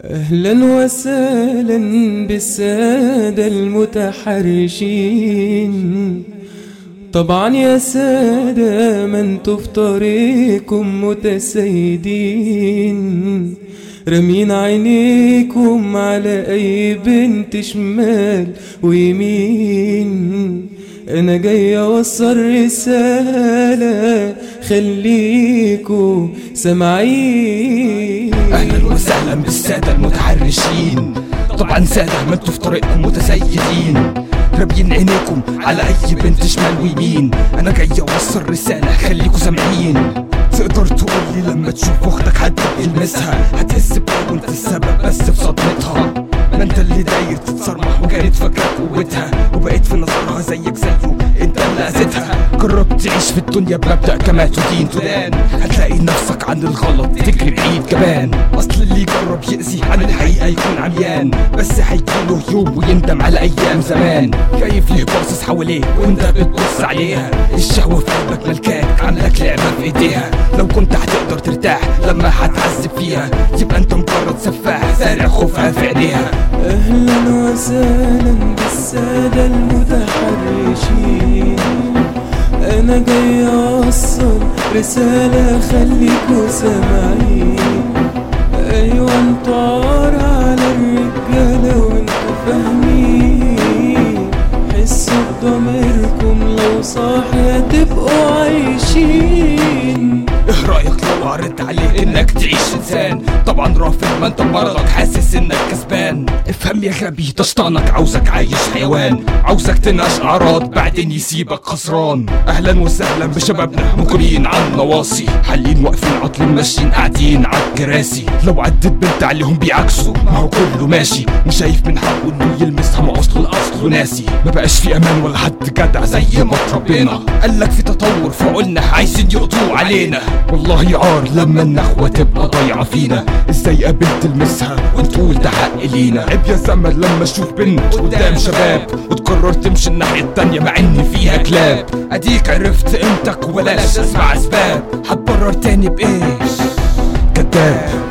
أهلا وسهلا بالسادة المتحرشين طبعا يا سادة ما انتوا في طريقكم متسيدين رمين عينيكم على أي بنت شمال ويمين أنا جاي أوصل رسالة خليكوا سامعين اهلا وسهلا بالساده المتحرشين طبعا ساده ما انتوا في طريقكم متسيدين رابين عينيكم على اي بنت شمال ويمين انا جاي اوصل رساله خليكوا سامعين تقدر تقول لي لما تشوف اختك حد يلمسها هتحس بيه وانت السبب بس في صدمتها ما انت اللي داير تتصرمح وكانت فاكره قوتها وبقيت في نظرها زيك زيه انت اللي اذيتها جرب تعيش في الدنيا بمبدأ كما تدين تدان هتلاقي نفسك عن الغلط تجري بعيد كمان اصل اللي يجرب يأذي عن الحقيقة يكون عميان بس هيجيله يوم ويندم على ايام زمان شايف ليه باصص حواليه وانت بتبص عليها الشهوة في قلبك ملكاك عاملك لعبة في ايديها لو كنت هتقدر ترتاح لما هتعذب فيها يبقى انت مجرد سفاح زارع خوفها في عينيها أهلا وسهلا بالسادة المتحرشين أنا جاي أوصل رسالة خليكوا سامعين أيوة انتوا عار على الرجالة وانتوا فاهمين حسوا بضميركم لو صاحية تبقوا عايشين ايه رايك لو عرضت عليك انك تعيش انسان طبعا رافض ما انت بمرضك حاسس انك كسبان افهم يا غبي ده شيطانك عاوزك عايش حيوان عاوزك تنعش اعراض بعدين يسيبك خسران اهلا وسهلا بشبابنا مجرين عن نواصي حالين واقفين عاطلين ماشيين قاعدين على الكراسي لو عدت بنت عليهم بيعكسوا ما هو كله ماشي وشايف من حقه انه يلمسها ما اصله الاصل ناسي ما بقاش في امان ولا حد جدع زي ما اتربينا قالك في تطور فقلنا عايزين يقضوا علينا والله عار لما النخوة تبقى ضايعة فينا ازاي قابلت تلمسها وتقول ده حق لينا عيب يا زمن لما اشوف بنت قدام شباب وتقرر تمشي الناحية التانية مع ان فيها كلاب اديك عرفت قيمتك وبلاش اسمع اسباب هتبرر تاني بايش كداب